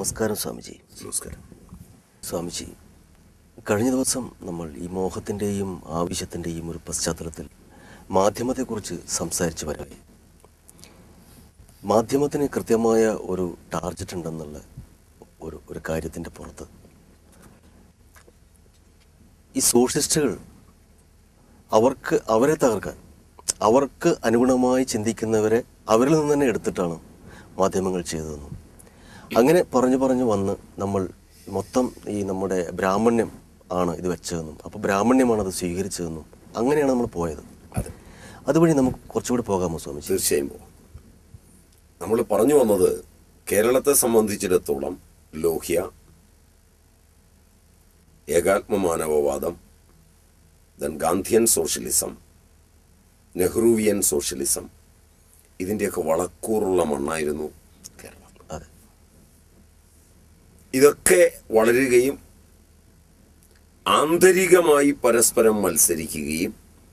നമസ്കാരം സ്വാമിജി നമസ്കാരം സ്വാമിജി കഴിഞ്ഞ ദിവസം നമ്മൾ ഈ മോഹത്തിൻ്റെയും ആവശ്യത്തിൻ്റെയും ഒരു പശ്ചാത്തലത്തിൽ മാധ്യമത്തെക്കുറിച്ച് സംസാരിച്ചു വരായി മാധ്യമത്തിന് കൃത്യമായ ഒരു ടാർഗറ്റ് ഉണ്ടെന്നുള്ള ഒരു ഒരു കാര്യത്തിൻ്റെ പുറത്ത് ഈ സോഷ്യലിസ്റ്റുകൾ അവർക്ക് അവരെ തകർക്കാൻ അവർക്ക് അനുഗുണമായി ചിന്തിക്കുന്നവരെ അവരിൽ നിന്ന് തന്നെ എടുത്തിട്ടാണ് മാധ്യമങ്ങൾ ചെയ്തതെന്നും അങ്ങനെ പറഞ്ഞു പറഞ്ഞു വന്ന് നമ്മൾ മൊത്തം ഈ നമ്മുടെ ബ്രാഹ്മണ്യം ആണ് ഇത് വെച്ചതെന്നും അപ്പോൾ ബ്രാഹ്മണ്യമാണ് അത് സ്വീകരിച്ചതെന്നും അങ്ങനെയാണ് നമ്മൾ പോയത് അതെ അതുവഴി നമുക്ക് കുറച്ചുകൂടി പോകാമോ സ്വാമിജി തീർച്ചയായും പോകും നമ്മൾ പറഞ്ഞു വന്നത് കേരളത്തെ സംബന്ധിച്ചിടത്തോളം ലോഹ്യ ഏകാത്മമാനവവാദം then Gandhian socialism Nehruvian socialism ഇതിൻ്റെയൊക്കെ വളക്കൂറുള്ള മണ്ണായിരുന്നു കേരളം അതെ ഇതൊക്കെ വളരുകയും ആന്തരികമായി പരസ്പരം മത്സരിക്കുകയും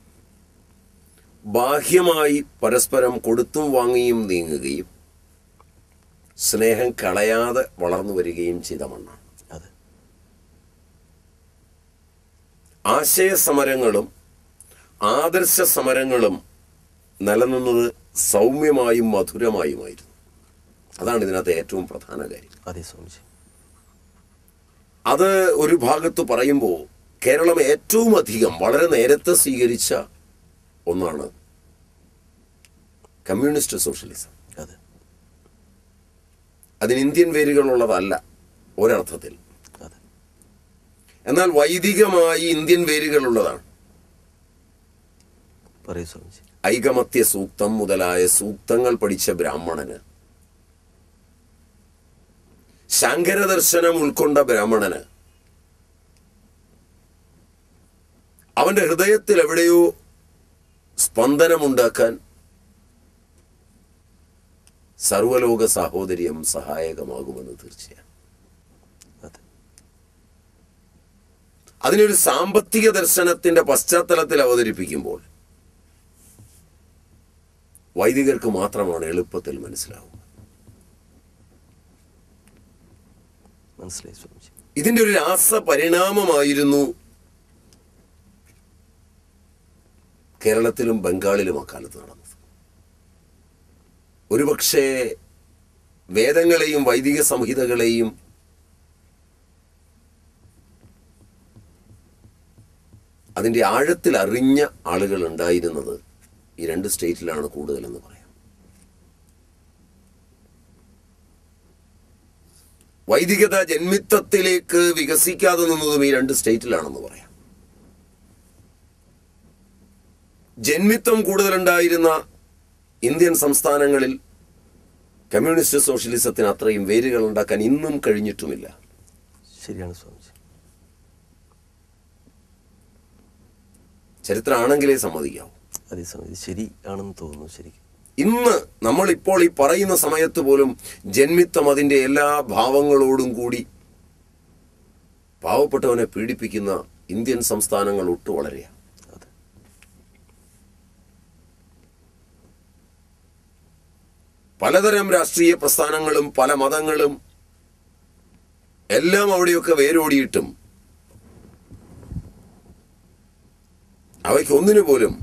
ബാഹ്യമായി പരസ്പരം കൊടുത്തും വാങ്ങിയും നീങ്ങുകയും സ്നേഹം കളയാതെ വളർന്നു വരികയും ചെയ്ത മണ്ണാണ് അതെ ആശയ സമരങ്ങളും ആദർശ സമരങ്ങളും നിലനിന്നത് സൗമ്യമായും മധുരമായുമായിരുന്നു അതാണ് ഇതിനകത്ത് ഏറ്റവും പ്രധാന കാര്യം അതെ സ്വാമിജി അത് ഒരു ഭാഗത്ത് പറയുമ്പോൾ കേരളം ഏറ്റവും അധികം വളരെ നേരത്തെ സ്വീകരിച്ച ഒന്നാണ് കമ്മ്യൂണിസ്റ്റ് സോഷ്യലിസം അതെ അതിന് ഇന്ത്യൻ വേരുകളുള്ളതല്ല ഒരർത്ഥത്തിൽ അതെ എന്നാൽ വൈദികമായി ഇന്ത്യൻ വേരുകളുള്ളതാണ് പറയൂ സ്വാമിജി ഐകമത്യ സൂക്തം മുതലായ സൂക്തങ്ങൾ പഠിച്ച ബ്രാഹ്മണന് ശങ്കരദർശനം ഉൾക്കൊണ്ട ബ്രാഹ്മണന് അവന്റെ ഹൃദയത്തിൽ എവിടെയോ സ്പന്ദനമുണ്ടാക്കാൻ സർവലോക സാഹോദര്യം സഹായകമാകുമെന്ന് തീർച്ചയാണ് അതെ അതിനൊരു സാമ്പത്തിക ദർശനത്തിന്റെ പശ്ചാത്തലത്തിൽ അവതരിപ്പിക്കുമ്പോൾ വൈദികർക്ക് മാത്രമാണ് എളുപ്പത്തിൽ മനസ്സിലാവുക മനസ്സിലായി സ്വാമിജി ഇതിന്റെ ഒരു രാസ പരിണാമമായിരുന്നു കേരളത്തിലും ബംഗാളിലും അക്കാലത്ത് നടന്നത് ഒരുപക്ഷെ വേദങ്ങളെയും വൈദിക സംഹിതകളെയും അതിന്റെ ആഴത്തിൽ അറിഞ്ഞ ആളുകൾ ഉണ്ടായിരുന്നത് ഈ രണ്ട് സ്റ്റേറ്റിലാണ് കൂടുതലെന്ന് പറയാം വൈദികത ജന്മിത്തത്തിലേക്ക് വികസിക്കാതെ നിന്നതും ഈ രണ്ട് സ്റ്റേറ്റിലാണെന്ന് പറയാം ജന്മിത്വം കൂടുതലുണ്ടായിരുന്ന ഇന്ത്യൻ സംസ്ഥാനങ്ങളിൽ കമ്മ്യൂണിസ്റ്റ് സോഷ്യലിസത്തിന് അത്രയും വേരുകൾ ഉണ്ടാക്കാൻ ഇന്നും കഴിഞ്ഞിട്ടുമില്ല ശരിയാണ് സ്വാമിജി ചരിത്രമാണെങ്കിലേ സമ്മതിക്കാവൂ അതെ സ്വാമിജി ശരി ആണെന്ന് തോന്നുന്നു ശരിക്കും ഇന്ന് നമ്മൾ ഇപ്പോൾ ഈ പറയുന്ന സമയത്ത് പോലും ജന്മിത്വം അതിന്റെ എല്ലാ ഭാവങ്ങളോടും കൂടി പാവപ്പെട്ടവനെ പീഡിപ്പിക്കുന്ന ഇന്ത്യൻ സംസ്ഥാനങ്ങൾ ഒട്ടു വളരെയാണ് അതെ പലതരം രാഷ്ട്രീയ പ്രസ്ഥാനങ്ങളും പല മതങ്ങളും എല്ലാം അവിടെയൊക്കെ വേരോടിയിട്ടും അവയ്ക്ക് ഒന്നിനു പോലും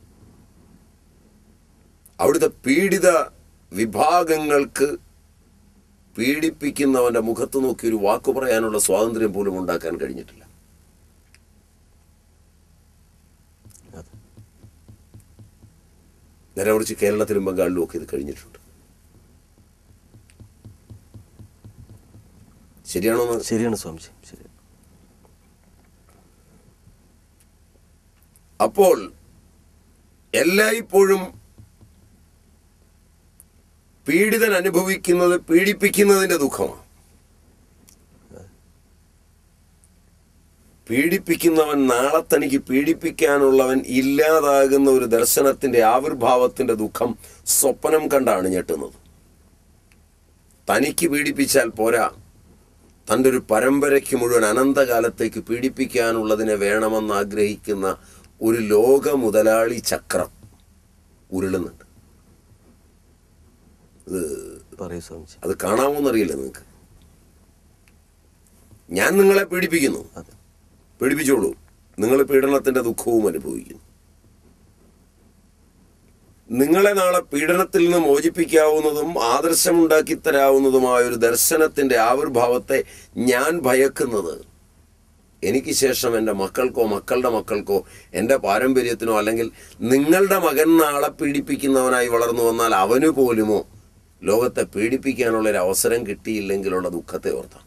അവിടുത്തെ പീഡിത വിഭാഗങ്ങൾക്ക് പീഡിപ്പിക്കുന്നവന്റെ മുഖത്ത് നോക്കി ഒരു വാക്ക് പറയാനുള്ള സ്വാതന്ത്ര്യം പോലും ഉണ്ടാക്കാൻ കഴിഞ്ഞിട്ടില്ല അതെ നേരെ കുറിച്ച് കേരളത്തിലും ബംഗാളിലും ഒക്കെ ഇത് കഴിഞ്ഞിട്ടുണ്ട് ശരിയാണോ എന്ന് ശരിയാണ് സ്വാമിജി ശരി അപ്പോൾ എല്ലായ്പ്പോഴും പീഡിതൻ അനുഭവിക്കുന്നത് പീഡിപ്പിക്കുന്നതിന്റെ ദുഃഖമാണ് പീഡിപ്പിക്കുന്നവൻ നാളെ തനിക്ക് പീഡിപ്പിക്കാനുള്ളവൻ ഇല്ലാതാകുന്ന ഒരു ദർശനത്തിന്റെ ആവിർഭാവത്തിന്റെ ദുഃഖം സ്വപ്നം കണ്ടാണ് ഞെട്ടുന്നത് തനിക്ക് പീഡിപ്പിച്ചാൽ പോരാ തൻ്റെ ഒരു പരമ്പരയ്ക്ക് മുഴുവൻ അനന്തകാലത്തേക്ക് പീഡിപ്പിക്കാനുള്ളതിനെ വേണമെന്ന് ആഗ്രഹിക്കുന്ന ഒരു ലോക മുതലാളി ചക്രം ഉരുളുന്നുണ്ട് ഇത് പറയൂ സ്വാമിജി അത് കാണാമോന്നറിയില്ല നിങ്ങൾക്ക് ഞാൻ നിങ്ങളെ പീഡിപ്പിക്കുന്നു അതെ പീഡിപ്പിച്ചോളൂ നിങ്ങൾ പീഡനത്തിന്റെ ദുഃഖവും അനുഭവിക്കുന്നു നിങ്ങളെ നാളെ പീഡനത്തിൽ നിന്ന് മോചിപ്പിക്കാവുന്നതും ആദർശമുണ്ടാക്കി തരാവുന്നതുമായ ഒരു ദർശനത്തിന്റെ ആവിർഭാവത്തെ ഞാൻ ഭയക്കുന്നത് എനിക്ക് ശേഷം എൻ്റെ മക്കൾക്കോ മക്കളുടെ മക്കൾക്കോ എൻ്റെ പാരമ്പര്യത്തിനോ അല്ലെങ്കിൽ നിങ്ങളുടെ മകൻ നാളെ പീഡിപ്പിക്കുന്നവനായി വളർന്നു വന്നാൽ അവന് പോലുമോ ലോകത്തെ പീഡിപ്പിക്കാനുള്ള ഒരു അവസരം കിട്ടിയില്ലെങ്കിലുള്ള ദുഃഖത്തെ ഓർത്താണ്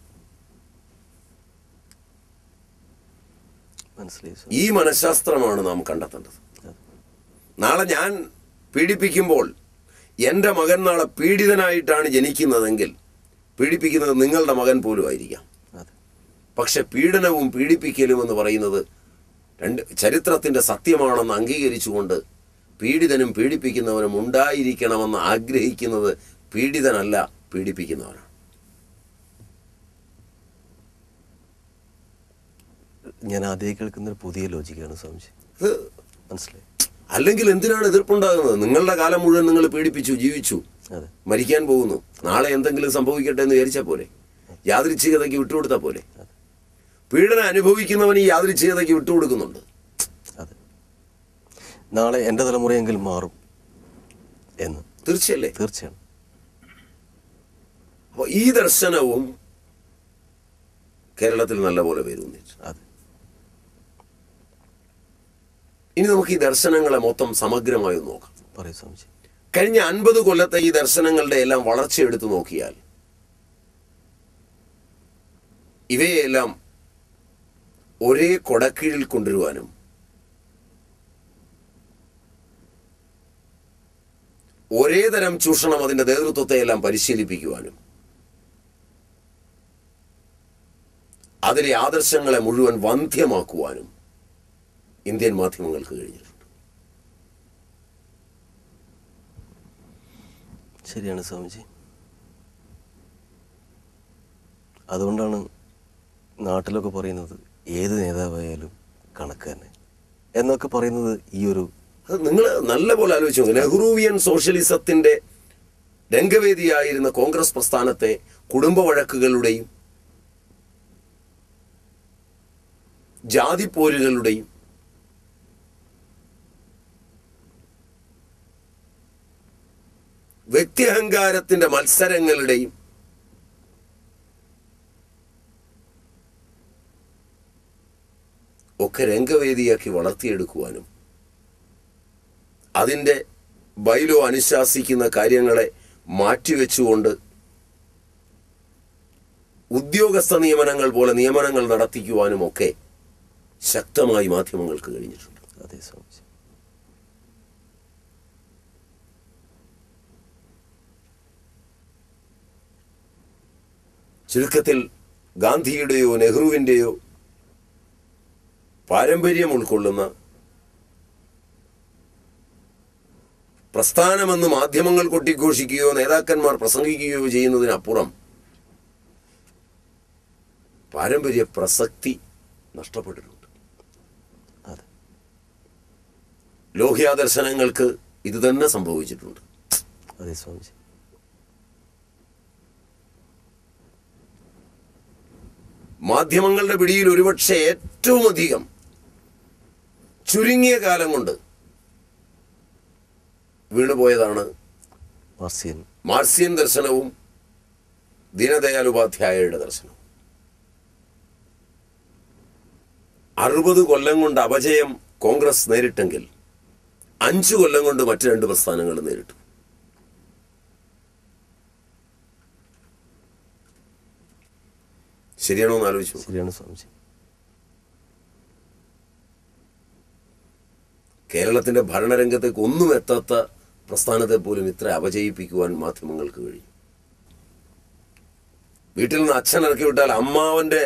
മനസ്സിലായി സ്വാമി ഈ മനഃശാസ്ത്രമാണ് നാം കണ്ടെത്തേണ്ടത് നാളെ ഞാൻ പീഡിപ്പിക്കുമ്പോൾ എൻ്റെ മകൻ നാളെ പീഡിതനായിട്ടാണ് ജനിക്കുന്നതെങ്കിൽ പീഡിപ്പിക്കുന്നത് നിങ്ങളുടെ മകൻ പോലും ആയിരിക്കാം അതെ പക്ഷെ പീഡനവും പീഡിപ്പിക്കലും എന്ന് പറയുന്നത് രണ്ട് ചരിത്രത്തിൻ്റെ സത്യമാണെന്ന് അംഗീകരിച്ചുകൊണ്ട് പീഡിതനും പീഡിപ്പിക്കുന്നവനും ഉണ്ടായിരിക്കണമെന്ന് ആഗ്രഹിക്കുന്നത് പീഡിതനല്ല പീഡിപ്പിക്കുന്നവനാണ് ഞാൻ ആദ്യമായി കേൾക്കുന്ന ഒരു പുതിയ ലോജിക്കാണ് സ്വാമിജി ഇത് മനസ്സിലായി അല്ലെങ്കിൽ എന്തിനാണ് എതിർപ്പുണ്ടാകുന്നത് നിങ്ങളുടെ കാലം മുഴുവൻ നിങ്ങൾ പീഡിപ്പിച്ചു ജീവിച്ചു അതെ മരിക്കാൻ പോകുന്നു നാളെ എന്തെങ്കിലും സംഭവിക്കട്ടെ എന്ന് വിചാരിച്ചാൽ പോലെ യാദൃച്ഛികതയ്ക്ക് വിട്ടുകൊടുത്താൽ പോലെ പീഡനം അനുഭവിക്കുന്നവൻ ഈ യാദൃച്ഛികതയ്ക്ക് വിട്ടുകൊടുക്കുന്നുണ്ട് അതെ നാളെ എൻ്റെ തലമുറയെങ്കിലും മാറും എന്ന് തീർച്ചയല്ലേ തീർച്ചയാണ് അപ്പോൾ ഈ ദർശനവും കേരളത്തിൽ നല്ലപോലെ വരുന്നില്ല അതെ ഇനി നമുക്ക് ഈ ദർശനങ്ങളെ മൊത്തം സമഗ്രമായി ഒന്ന് നോക്കാം പറയൂ സ്വാമിജി കഴിഞ്ഞ അൻപത് കൊല്ലത്തെ ഈ ദർശനങ്ങളുടെ എല്ലാം വളർച്ച എടുത്തു നോക്കിയാൽ ഇവയെല്ലാം ഒരേ കൊടക്കീഴിൽ കൊണ്ടുവരുവാനും ഒരേ തരം ചൂഷണം അതിന്റെ നേതൃത്വത്തെ എല്ലാം പരിശീലിപ്പിക്കുവാനും അതിലെ ആദർശങ്ങളെ മുഴുവൻ വന്ധ്യമാക്കുവാനും ഇന്ത്യൻ മാധ്യമങ്ങൾക്ക് കഴിഞ്ഞിട്ടുണ്ട് ശരിയാണ് സ്വാമിജി അതുകൊണ്ടാണ് നാട്ടിലൊക്കെ പറയുന്നത് ഏത് നേതാവായാലും കണക്ക് തന്നെ എന്നൊക്കെ പറയുന്നത് ഈ ഒരു അത് നിങ്ങൾ നല്ല പോലെ ആലോചിച്ചു നോക്ക്. നെഹ്റുവിയൻ സോഷ്യലിസത്തിന്റെ രംഗവേദിയായിരുന്ന കോൺഗ്രസ് പ്രസ്ഥാനത്തെ കുടുംബ വഴക്കുകളുടെയും ജാതിപ്പോരുകളുടെയും വ്യക്തിഅഹങ്കാരത്തിന്റെ മത്സരങ്ങളുടെയും ഒക്കെ രംഗവേദിയാക്കി വളർത്തിയെടുക്കുവാനും അതിൻ്റെ ബൈലോ അനുശാസിക്കുന്ന കാര്യങ്ങളെ മാറ്റിവെച്ചുകൊണ്ട് ഉദ്യോഗസ്ഥ നിയമനങ്ങൾ പോലെ നിയമനങ്ങൾ നടത്തിക്കുവാനും ഒക്കെ ശക്തമായി മാധ്യമങ്ങൾക്ക് കഴിഞ്ഞിട്ടുണ്ട് അതെ സ്വാമിജി ചുരുക്കത്തിൽ ഗാന്ധിയുടെയോ നെഹ്റുവിൻ്റെയോ പാരമ്പര്യം ഉൾക്കൊള്ളുന്ന പ്രസ്ഥാനമെന്ന് മാധ്യമങ്ങൾ കൊട്ടിഘോഷിക്കുകയോ നേതാക്കന്മാർ പ്രസംഗിക്കുകയോ ചെയ്യുന്നതിനപ്പുറം പാരമ്പര്യ പ്രസക്തി നഷ്ടപ്പെട്ടിട്ടുണ്ട് അതെ ലോഹ്യാദർശനങ്ങൾക്ക് ഇത് തന്നെ സംഭവിച്ചിട്ടുണ്ട് അതെ സ്വാമിജി മാധ്യമങ്ങളുടെ പിടിയിൽ ഒരുപക്ഷെ ഏറ്റവും അധികം ചുരുങ്ങിയ കാലം കൊണ്ട് വീണുപോയതാണ് മാർസിയൻ മാർസിയൻ ദർശനവും ദീനദയാൽ ഉപാധ്യായയുടെ ദർശനവും അറുപത് കൊല്ലം കൊണ്ട് അപജയം കോൺഗ്രസ് നേരിട്ടെങ്കിൽ അഞ്ചു കൊല്ലം കൊണ്ട് മറ്റു രണ്ട് പ്രസ്ഥാനങ്ങൾ നേരിട്ടു ശരിയാണോ എന്ന് ആലോചിച്ചു ശരിയാണ് സ്വാമിജി കേരളത്തിന്റെ ഭരണരംഗത്തേക്ക് ഒന്നും എത്താത്ത പ്രസ്ഥാനത്തെ പോലും ഇത്ര അപജയിപ്പിക്കുവാൻ മാധ്യമങ്ങൾക്ക് കഴിയും വീട്ടിൽ നിന്ന് അച്ഛൻ ഇറക്കി വിട്ടാൽ അമ്മാവന്റെ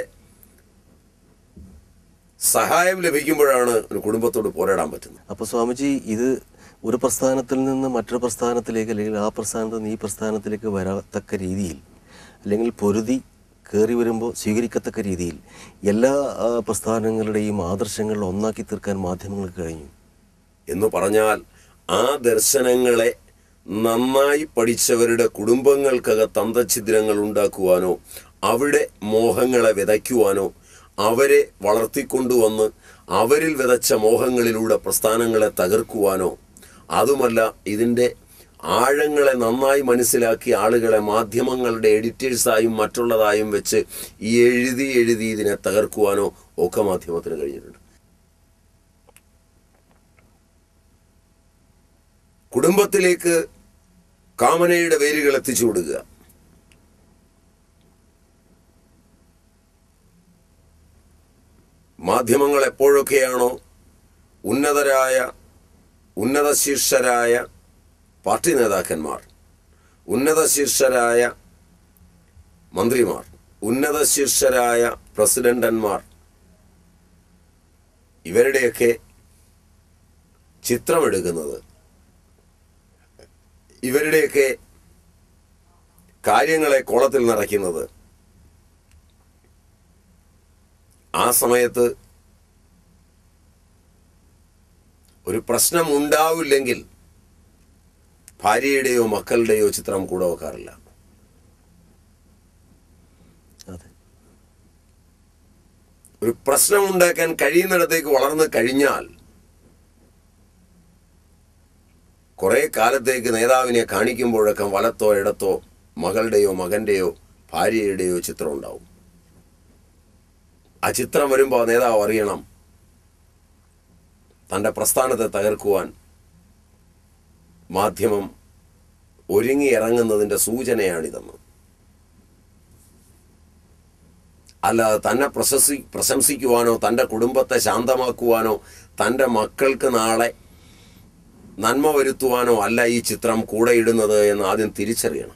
സഹായം ലഭിക്കുമ്പോഴാണ് ഒരു കുടുംബത്തോട് പോരാടാൻ പറ്റുന്നത് അപ്പോൾ സ്വാമിജി ഇത് ഒരു പ്രസ്ഥാനത്തിൽ നിന്ന് മറ്റൊരു പ്രസ്ഥാനത്തിലേക്ക് അല്ലെങ്കിൽ ആ പ്രസ്ഥാനത്ത് നിന്ന് ഈ പ്രസ്ഥാനത്തിലേക്ക് വരത്തക്ക രീതിയിൽ അല്ലെങ്കിൽ പൊരുതി കയറി വരുമ്പോൾ സ്വീകരിക്കത്തക്ക രീതിയിൽ എല്ലാ ആ, പ്രസ്ഥാനങ്ങളുടെയും ആദർശങ്ങൾ ഒന്നാക്കി തീർക്കാൻ മാധ്യമങ്ങൾക്ക് കഴിഞ്ഞു എന്ന് പറഞ്ഞാൽ ആ ദർശനങ്ങളെ നന്നായി പഠിച്ചവരുടെ കുടുംബങ്ങൾക്കകത്ത് അന്തഛിദ്രങ്ങൾ ഉണ്ടാക്കുവാനോ അവിടെ മോഹങ്ങളെ വിതയ്ക്കുവാനോ അവരെ വളർത്തിക്കൊണ്ടുവന്ന് അവരിൽ വിതച്ച മോഹങ്ങളിലൂടെ പ്രസ്ഥാനങ്ങളെ തകർക്കുവാനോ അതുമല്ല ഇതിൻ്റെ ആഴങ്ങളെ നന്നായി മനസ്സിലാക്കി ആളുകളെ മാധ്യമങ്ങളുടെ എഡിറ്റേഴ്സായും മറ്റുള്ളതായും വെച്ച് ഈ എഴുതി എഴുതി ഇതിനെ തകർക്കുവാനോ ഒക്കെ മാധ്യമത്തിന് കഴിഞ്ഞിട്ടുണ്ട് കുടുംബത്തിലേക്ക് കാമനയുടെ വേരുകൾ എത്തിച്ചു കൊടുക്കുക മാധ്യമങ്ങൾ എപ്പോഴൊക്കെയാണോ ഉന്നതരായ ഉന്നത ശീർഷരായ പാർട്ടി നേതാക്കന്മാർ ഉന്നത ശീർഷരായ മന്ത്രിമാർ ഉന്നത ശീർഷരായ പ്രസിഡന്റന്മാർ ഇവരുടെയൊക്കെ ചിത്രമെടുക്കുന്നത് ഇവരുടെയൊക്കെ കാര്യങ്ങളെ കോളത്തിൽ നിറയ്ക്കുന്നത് ആ സമയത്ത് ഒരു പ്രശ്നം ഉണ്ടാവില്ലെങ്കിൽ ഭാര്യയുടെയോ മക്കളുടെയോ ചിത്രം കൂടെ വെക്കാറില്ല അതെ ഒരു പ്രശ്നം ഉണ്ടാക്കാൻ കഴിയുന്നിടത്തേക്ക് വളർന്നു കഴിഞ്ഞാൽ കുറെ കാലത്തേക്ക് നേതാവിനെ കാണിക്കുമ്പോഴൊക്കെ വലത്തോ ഇടത്തോ മകളുടെയോ മകന്റെയോ ഭാര്യയുടെയോ ചിത്രം ഉണ്ടാവും ആ ചിത്രം വരുമ്പോൾ ആ നേതാവ് അറിയണം തൻ്റെ പ്രസ്ഥാനത്തെ തകർക്കുവാൻ മാധ്യമം ഒരുങ്ങി ഇറങ്ങുന്നതിൻ്റെ സൂചനയാണിതെന്ന് അല്ലാതെ തന്നെ പ്രശംസി പ്രശംസിക്കുവാനോ തൻ്റെ കുടുംബത്തെ ശാന്തമാക്കുവാനോ തൻ്റെ മക്കൾക്ക് നാളെ നന്മ വരുത്തുവാനോ അല്ല ഈ ചിത്രം കൂടെ ഇടുന്നത് എന്ന് ആദ്യം തിരിച്ചറിയണം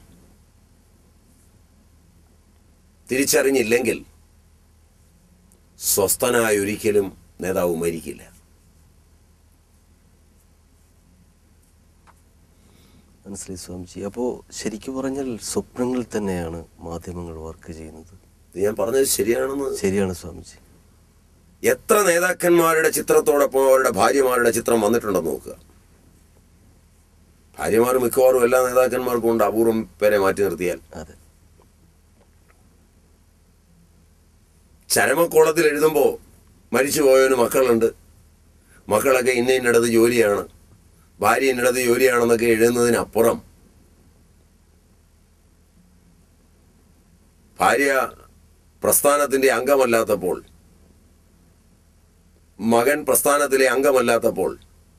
തിരിച്ചറിഞ്ഞില്ലെങ്കിൽ സ്വസ്ഥനായ ഒരിക്കലും നേതാവ് മരിക്കില്ല മനസ്സിലായി സ്വാമിജി അപ്പോൾ ശരിക്കും പറഞ്ഞാൽ സ്വപ്നങ്ങളിൽ തന്നെയാണ് മാധ്യമങ്ങൾ വർക്ക് ചെയ്യുന്നത് ഇത് ഞാൻ പറഞ്ഞത് ശരിയാണെന്ന് ശരിയാണ് സ്വാമിജി എത്ര നേതാക്കന്മാരുടെ ചിത്രത്തോടൊപ്പം അവരുടെ ഭാര്യമാരുടെ ചിത്രം വന്നിട്ടുണ്ടെന്ന് നോക്കുക ഭാര്യമാർ മിക്കവാറും എല്ലാ നേതാക്കന്മാർക്കും ഉണ്ട് അപൂർവം പേരെ മാറ്റി നിർത്തിയാൽ അതെ ചരമക്കോളത്തിൽ എഴുതുമ്പോൾ മരിച്ചു പോയവന് മക്കളുണ്ട് മക്കളൊക്കെ ഇന്ന ഇന്നിടത്ത് ജോലിയാണ് ഭാര്യ ഇന്നിടത്ത് ജോലിയാണെന്നൊക്കെ എഴുതുന്നതിനപ്പുറം ഭാര്യ പ്രസ്ഥാനത്തിന്റെ അംഗമല്ലാത്തപ്പോൾ മകൻ പ്രസ്ഥാനത്തിലെ അംഗമല്ലാത്തപ്പോൾ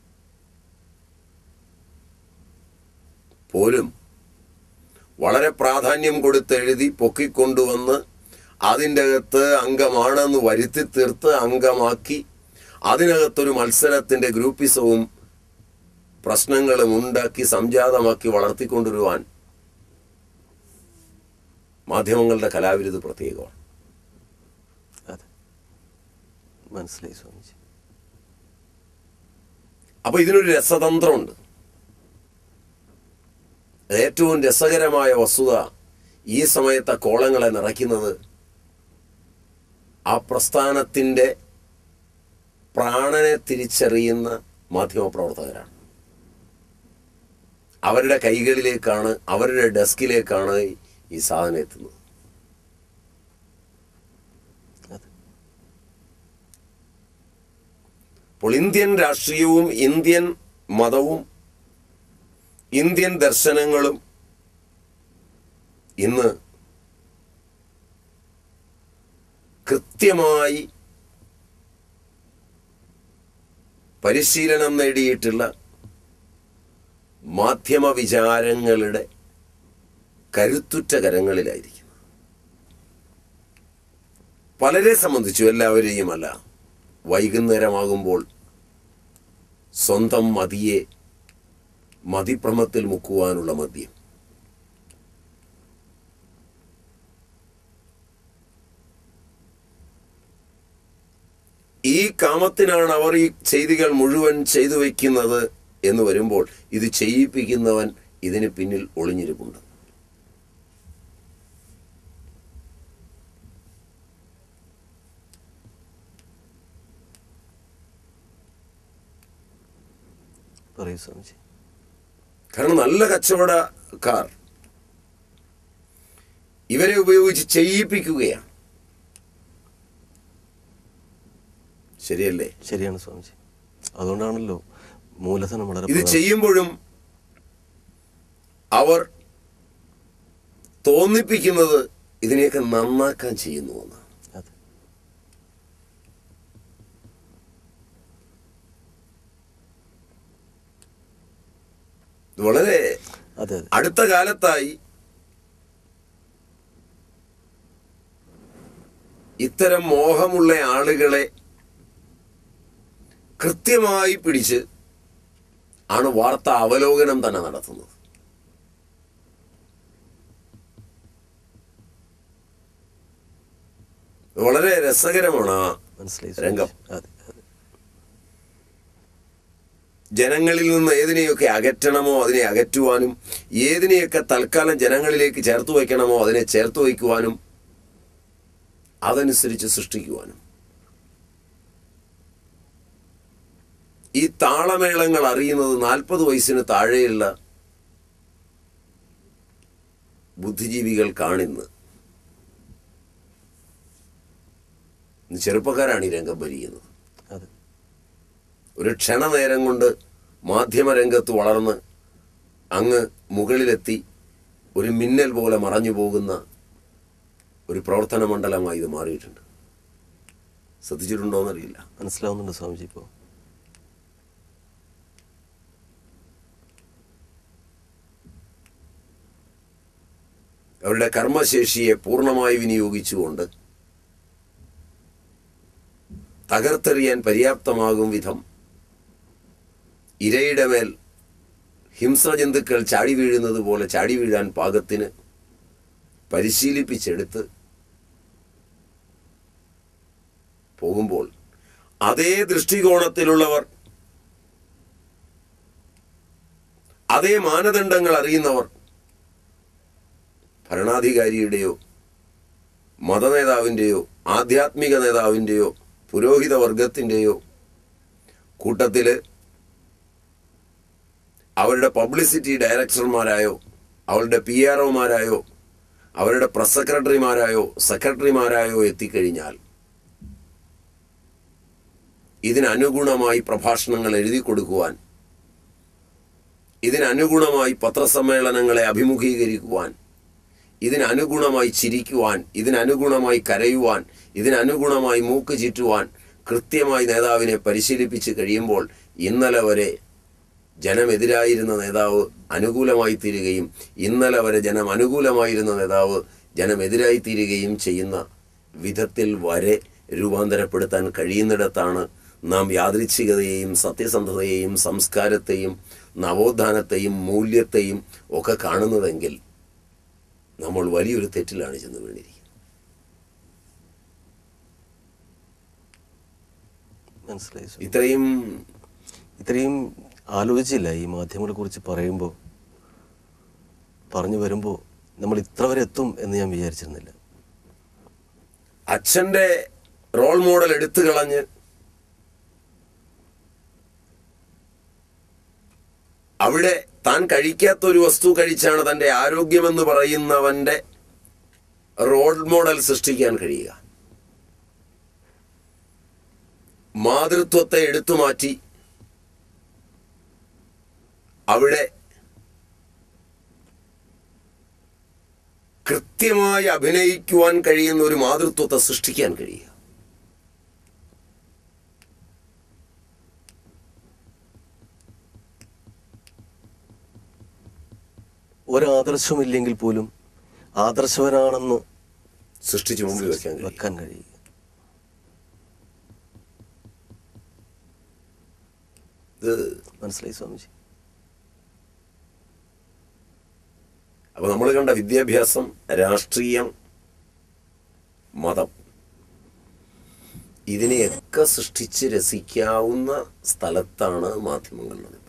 പോലും വളരെ പ്രാധാന്യം കൊടുത്തെഴുതി പൊക്കിക്കൊണ്ടുവന്ന് അതിൻ്റെ അകത്ത് അംഗമാണെന്ന് വരുത്തി തീർത്ത് അംഗമാക്കി അതിനകത്തൊരു മത്സരത്തിന്റെ ഗ്രൂപ്പിസവും പ്രശ്നങ്ങളും ഉണ്ടാക്കി സംജാതമാക്കി വളർത്തിക്കൊണ്ടുവരുവാൻ മാധ്യമങ്ങളുടെ കലാവിരുത് പ്രത്യേകമാണ് അതെ മനസ്സിലായി സ്വാമിജി അപ്പൊ ഇതിനൊരു രസതന്ത്രമുണ്ട് ഏറ്റവും രസകരമായ വസ്തുത ഈ സമയത്തെ കോളങ്ങളെ നിറയ്ക്കുന്നത് ആ പ്രസ്ഥാനത്തിന്റെ പ്രാണനെ തിരിച്ചറിയുന്ന മാധ്യമപ്രവർത്തകരാണ് അവരുടെ കൈകളിലേക്കാണ് അവരുടെ ഡെസ്കിലേക്കാണ് ഈ സാധനം എത്തുന്നത് അതെ അപ്പോൾ ഇന്ത്യൻ രാഷ്ട്രീയവും ഇന്ത്യൻ മതവും ഇന്ത്യൻ ദർശനങ്ങളും ഇന്ന് കൃത്യമായി പരിശീലനം നേടിയിട്ടുള്ള മാധ്യമ വിചാരങ്ങളുടെ കരുത്തുറ്റ കരങ്ങളിലായിരിക്കും പലരെ സംബന്ധിച്ചു എല്ലാവരെയും അല്ല വൈകുന്നേരമാകുമ്പോൾ സ്വന്തം മതിയെ മതിഭ്രമത്തിൽ മുക്കുവാനുള്ള മദ്യം ഈ കാമത്തിനാണ് അവർ ഈ ചെയ്തികൾ മുഴുവൻ ചെയ്തു വയ്ക്കുന്നത് എന്ന് വരുമ്പോൾ ഇത് ചെയ്യിപ്പിക്കുന്നവൻ ഇതിന് പിന്നിൽ ഒളിഞ്ഞിരിപ്പുണ്ട് പറയൂ സ്വാമിജി കാരണം നല്ല കച്ചവടക്കാർ ഇവരെ ഉപയോഗിച്ച് ചെയ്യിപ്പിക്കുകയാണ് ശരിയല്ലേ ശരിയാണ് സ്വാമിജി അതുകൊണ്ടാണല്ലോ മൂലധനം വളരെ ഇത് പ്രധാനം. ചെയ്യുമ്പോഴും അവർ തോന്നിപ്പിക്കുന്നത് ഇതിനെയൊക്കെ നന്നാക്കാൻ ചെയ്യുന്നു എന്നാണ് അതെ ഇത് വളരെ അതെ അതെ അടുത്ത കാലത്തായി ഇത്തരം മോഹമുള്ള ആളുകളെ കൃത്യമായി പിടിച്ച് ആണ് വാർത്താ അവലോകനം തന്നെ നടത്തുന്നത് വളരെ രസകരമാണ് ആ മനസ്സിലായി രംഗം. സ്വാമിജി. അതെ അതെ ജനങ്ങളിൽ നിന്ന് ഏതിനെയൊക്കെ അകറ്റണമോ അതിനെ അകറ്റുവാനും ഏതിനെയൊക്കെ തൽക്കാലം ജനങ്ങളിലേക്ക് ചേർത്ത് വയ്ക്കണമോ അതിനെ ചേർത്ത് വയ്ക്കുവാനും അതനുസരിച്ച് സൃഷ്ടിക്കുവാനും ഈ താളമേളങ്ങൾ അറിയുന്നത് നാൽപ്പത് വയസ്സിന് താഴെയുള്ള ബുദ്ധിജീവികൾക്കാണിന്ന് ഇന്ന് ചെറുപ്പക്കാരാണ് ഈ രംഗം ഭരിക്കുന്നത് അതെ ഒരു ക്ഷണനേരം കൊണ്ട് മാധ്യമരംഗത്ത് വളർന്ന് അങ്ങ് മുകളിലെത്തി ഒരു മിന്നൽ പോലെ മറഞ്ഞു പോകുന്ന ഒരു പ്രവർത്തന മണ്ഡലമായി ഇത് മാറിയിട്ടുണ്ട് ശ്രദ്ധിച്ചിട്ടുണ്ടോയെന്നറിയില്ല മനസ്സിലാവുന്നുണ്ട് സ്വാമിജി ഇപ്പോൾ അവരുടെ കർമ്മശേഷിയെ പൂർണ്ണമായി വിനിയോഗിച്ചുകൊണ്ട് തകർത്തെറിയാൻ പര്യാപ്തമാകും വിധം ഇരയുടെ മേൽ ഹിംസ്രജന്തുക്കൾ ചാടി വീഴുന്നത് പോലെ ചാടി വീഴാൻ പാകത്തിന് പരിശീലിപ്പിച്ചെടുത്ത് പോകുമ്പോൾ അതേ ദൃഷ്ടികോണത്തിലുള്ളവർ അതേ മാനദണ്ഡങ്ങൾ അറിയുന്നവർ ഭരണാധികാരിയുടെയോ മതനേതാവിൻ്റെയോ ആധ്യാത്മിക നേതാവിൻ്റെയോ പുരോഹിത വർഗത്തിൻ്റെയോ കൂട്ടത്തിൽ അവരുടെ പബ്ലിസിറ്റി ഡയറക്ടർമാരായോ അവരുടെ പി ആർ ഒമാരായോ അവരുടെ പ്രസ് സെക്രട്ടറിമാരായോ സെക്രട്ടറിമാരായോ എത്തിക്കഴിഞ്ഞാൽ ഇതിനനുഗുണമായി പ്രഭാഷണങ്ങൾ എഴുതി കൊടുക്കുവാൻ ഇതിനനുഗുണമായി പത്രസമ്മേളനങ്ങളെ അഭിമുഖീകരിക്കുവാൻ ഇതിനനുഗുണമായി ചിരിക്കുവാൻ ഇതിനനുഗുണമായി കരയുവാൻ ഇതിനനുഗുണമായി മൂക്ക് ചീറ്റുവാൻ കൃത്യമായി നേതാവിനെ പരിശീലിപ്പിച്ച് കഴിയുമ്പോൾ ഇന്നലെ വരെ ജനമെതിരായിരുന്ന നേതാവ് അനുകൂലമായി തീരുകയും ഇന്നലെ വരെ ജനം അനുകൂലമായിരുന്ന നേതാവ് ജനമെതിരായി തീരുകയും ചെയ്യുന്ന വിധത്തിൽ വരെ രൂപാന്തരപ്പെടുത്താൻ കഴിയുന്നിടത്താണ് നാം യാദൃച്ഛികതയെയും സത്യസന്ധതയെയും സംസ്കാരത്തെയും നവോത്ഥാനത്തെയും മൂല്യത്തെയും ഒക്കെ കാണുന്നതെങ്കിൽ നമ്മൾ വലിയൊരു തെറ്റിലാണ് ചെന്ന് വീണിരിക്കുന്നത് മനസ്സിലായി സ്വാമി. ഇത്രയും ഇത്രയും ആലോചിച്ചില്ല ഈ മാധ്യമങ്ങളെ കുറിച്ച് പറയുമ്പോൾ പറഞ്ഞു വരുമ്പോൾ നമ്മൾ ഇത്ര വരെ എത്തും എന്ന് ഞാൻ വിചാരിച്ചിരുന്നില്ല അച്ഛൻ്റെ റോൾ മോഡൽ എടുത്തു കളഞ്ഞ് അവിടെ താൻ കഴിക്കാത്ത ഒരു വസ്തു കഴിച്ചാണ് തൻ്റെ ആരോഗ്യമെന്ന് പറയുന്നവൻ്റെ റോൾ മോഡൽ സൃഷ്ടിക്കാൻ കഴിയുക മാതൃത്വത്തെ എടുത്തു മാറ്റി അവിടെ കൃത്യമായി അഭിനയിക്കുവാൻ കഴിയുന്ന ഒരു മാതൃത്വത്തെ സൃഷ്ടിക്കാൻ കഴിയുക ഒരാദർശമില്ലെങ്കിൽ പോലും ആദർശവനാണെന്ന് സൃഷ്ടിച്ച് മുമ്പിൽ വെക്കാൻ കഴിയും വെക്കാൻ കഴിയുക ഇത് മനസ്സിലായി സ്വാമിജി അപ്പൊ നമ്മൾ കണ്ട വിദ്യാഭ്യാസം രാഷ്ട്രീയം മതം ഇതിനെയൊക്കെ സൃഷ്ടിച്ച് രസിക്കാവുന്ന സ്ഥലത്താണ് മാധ്യമങ്ങൾ